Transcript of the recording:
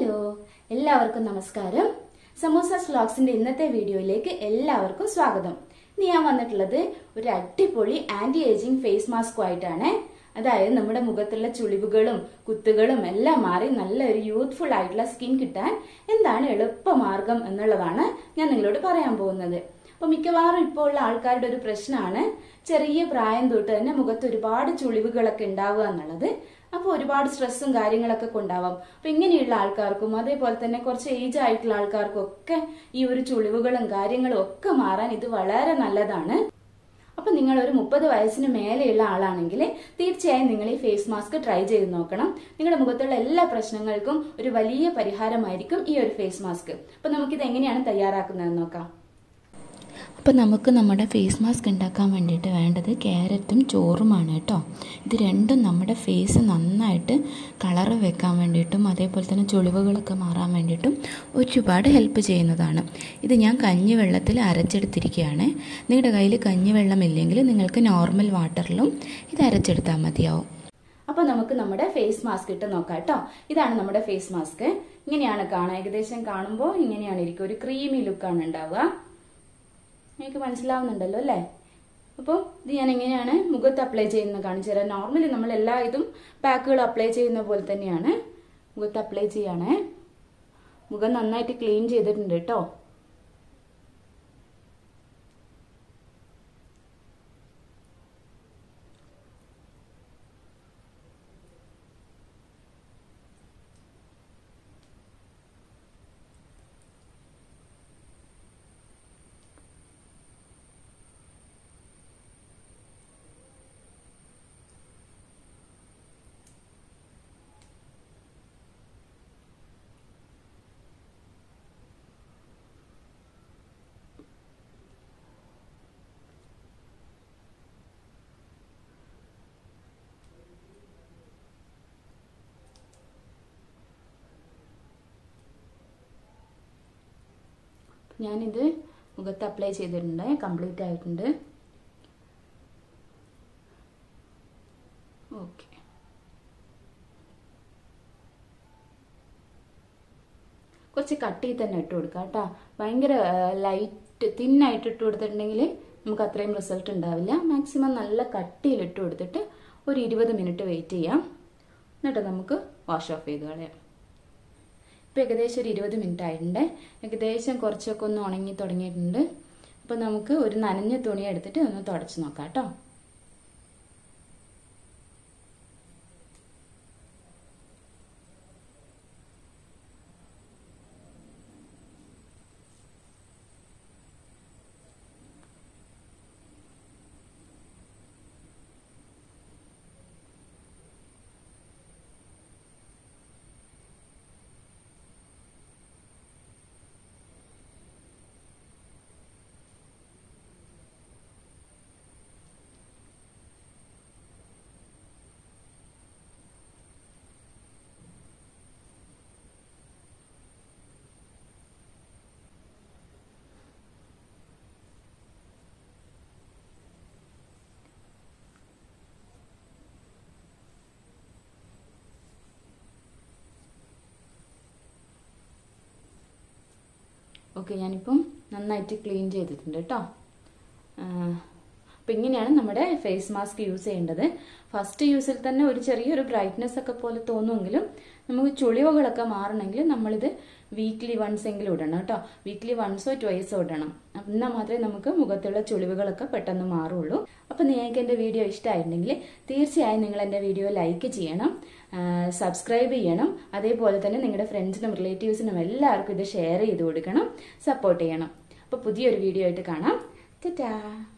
hello എല്ലാവർക്കും നമസ്കാരം സമോസ വ്ലോഗ്സിന്റെ ഇന്നത്തെ വീഡിയോയിലേക്ക് എല്ലാവർക്കും സ്വാഗതം ഇന്ന് ഞാൻ വന്നിട്ടുള്ളത് ഒരു അടിപൊളി ആന്റി ഏജിങ് ഫേസ് മാസ്കുമായിട്ടാണ് അതായത് നമ്മുടെ മുഖത്തുള്ള ചുളിവുകളും കുത്തുകളും എല്ലാം മാറി നല്ലൊരു യൂത്ത്ഫുൾ ആയിട്ടുള്ള സ്കിൻ കിട്ടാൻ എന്താണ് എളുപ്പമാർഗം എന്നുള്ളതാണ് ഞാൻ നിങ്ങളോട് പറയാൻ പോകുന്നത് അപ്പൊ മിക്കവാറും ഇപ്പോൾ ഉള്ള ആൾക്കാരുടെ ഒരു പ്രശ്നമാണ് ചെറിയ പ്രായം തൊട്ട് തന്നെ മുഖത്ത് ഒരുപാട് ചുളിവുകളൊക്കെ ഉണ്ടാവുക എന്നുള്ളത് അപ്പോൾ ഒരുപാട് സ്ട്രെസ്സും കാര്യങ്ങളൊക്കെ കൊണ്ടാവാം അപ്പൊ ഇങ്ങനെയുള്ള ആൾക്കാർക്കും അതേപോലെ തന്നെ കുറച്ച് ഏജ് ആയിട്ടുള്ള ആൾക്കാർക്കും ഒക്കെ ഈ ഒരു ചുളിവുകളും കാര്യങ്ങളും ഒക്കെ മാറാൻ ഇത് വളരെ നല്ലതാണ് അപ്പൊ നിങ്ങൾ ഒരു മുപ്പത് വയസ്സിന് മേലെയുള്ള ആളാണെങ്കിൽ തീർച്ചയായും നിങ്ങൾ ഈ ഫേസ് മാസ്ക് ട്രൈ ചെയ്ത് നോക്കണം നിങ്ങളുടെ മുഖത്തുള്ള എല്ലാ പ്രശ്നങ്ങൾക്കും ഒരു വലിയ പരിഹാരമായിരിക്കും ഈ ഒരു ഫേസ് മാസ്ക് അപ്പൊ നമുക്കിത് എങ്ങനെയാണ് തയ്യാറാക്കുന്നതെന്ന് നോക്കാം അപ്പോൾ നമുക്ക് നമ്മുടെ ഫേസ് മാസ്ക് ഉണ്ടാക്കാൻ വേണ്ടിയിട്ട് വേണ്ടത് ക്യാരറ്റും ചോറുമാണ് കേട്ടോ ഇത് രണ്ടും നമ്മുടെ ഫേസ് നന്നായിട്ട് കളറ് വെക്കാൻ വേണ്ടിയിട്ടും അതേപോലെ തന്നെ ചുളിവുകളൊക്കെ മാറാൻ വേണ്ടിയിട്ടും ഒരുപാട് ഹെൽപ്പ് ചെയ്യുന്നതാണ് ഇത് ഞാൻ കഞ്ഞിവെള്ളത്തിൽ അരച്ചെടുത്തിരിക്കുകയാണ് നിങ്ങളുടെ കയ്യിൽ കഞ്ഞിവെള്ളം ഇല്ലെങ്കിൽ നിങ്ങൾക്ക് നോർമൽ വാട്ടറിലും ഇത് അരച്ചെടുത്താൽ മതിയാവും അപ്പൊ നമുക്ക് നമ്മുടെ ഫേസ് മാസ്ക് ഇട്ട് നോക്കാം കേട്ടോ ഇതാണ് നമ്മുടെ ഫേസ് മാസ്ക് ഇങ്ങനെയാണ് കാണാൻ ഏകദേശം കാണുമ്പോൾ ഇങ്ങനെയാണ് ഇരിക്കും ഒരു ക്രീമി ലുക്കാണ് ഉണ്ടാവുക നിങ്ങൾക്ക് മനസ്സിലാവുന്നുണ്ടല്ലോ അല്ലേ അപ്പോൾ ഇത് ഞാൻ എങ്ങനെയാണ് മുഖത്ത് അപ്ലൈ ചെയ്യുന്നത് കാണിച്ചു തരാം നോർമലി നമ്മൾ എല്ലാ ഇതും പാക്കുകൾ അപ്ലൈ ചെയ്യുന്ന പോലെ തന്നെയാണ് മുഖത്ത് അപ്ലൈ ചെയ്യണേ മുഖം നന്നായിട്ട് ക്ലീൻ ചെയ്തിട്ടുണ്ട് കേട്ടോ ഞാനിത് മുഖത്ത് അപ്ലൈ ചെയ്തിട്ടുണ്ട് കംപ്ലീറ്റ് ആയിട്ടുണ്ട് ഓക്കെ കുറച്ച് കട്ടി തന്നെ ഇട്ട് കൊടുക്കാം കേട്ടോ ഭയങ്കര ലൈറ്റ് തിന്നായിട്ട് ഇട്ട് കൊടുത്തിട്ടുണ്ടെങ്കിൽ നമുക്ക് അത്രയും റിസൾട്ട് ഉണ്ടാവില്ല മാക്സിമം നല്ല കട്ടിയിൽ ഇട്ട് കൊടുത്തിട്ട് ഒരു ഇരുപത് മിനിറ്റ് വെയിറ്റ് ചെയ്യാം എന്നിട്ട് നമുക്ക് വാഷ് ഓഫ് ചെയ്ത് കളയാം ഇപ്പം ഏകദേശം ഒരു ഇരുപത് മിനിറ്റ് ആയിട്ടുണ്ട് ഏകദേശം കുറച്ചൊക്കെ ഒന്ന് ഉണങ്ങി തുടങ്ങിയിട്ടുണ്ട് അപ്പം നമുക്ക് ഒരു നനഞ്ഞ തുണി എടുത്തിട്ട് ഒന്ന് തുടച്ച് നോക്കാം കേട്ടോ ഓക്കെ ഞാനിപ്പം നന്നായിട്ട് ക്ലീൻ ചെയ്തിട്ടുണ്ട് കേട്ടോ അപ്പം ഇങ്ങനെയാണ് നമ്മുടെ ഫേസ് മാസ്ക് യൂസ് ചെയ്യേണ്ടത് ഫസ്റ്റ് യൂസിൽ തന്നെ ഒരു ചെറിയൊരു ബ്രൈറ്റ്നെസ് ഒക്കെ പോലെ തോന്നുമെങ്കിലും നമുക്ക് ചുളിവുകളൊക്കെ മാറണമെങ്കിൽ നമ്മളിത് വീക്ക്ലി വൺസ് എങ്കിലും ഇടണം കേട്ടോ വീക്ക്ലി വൺസോ ട്വൈസോ ഇടണം എന്നാൽ മാത്രമേ നമുക്ക് മുഖത്തുള്ള ചുളിവുകളൊക്കെ പെട്ടെന്ന് മാറുള്ളൂ അപ്പം നിങ്ങൾക്ക് എൻ്റെ വീഡിയോ ഇഷ്ടമായിട്ടുണ്ടെങ്കിൽ തീർച്ചയായും നിങ്ങൾ എൻ്റെ വീഡിയോ ലൈക്ക് ചെയ്യണം സബ്സ്ക്രൈബ് ചെയ്യണം അതേപോലെ തന്നെ നിങ്ങളുടെ ഫ്രണ്ട്സിനും റിലേറ്റീവ്സിനും എല്ലാവർക്കും ഇത് ഷെയർ ചെയ്ത് കൊടുക്കണം സപ്പോർട്ട് ചെയ്യണം അപ്പോൾ പുതിയൊരു വീഡിയോ ആയിട്ട് കാണാം ടാറ്റാ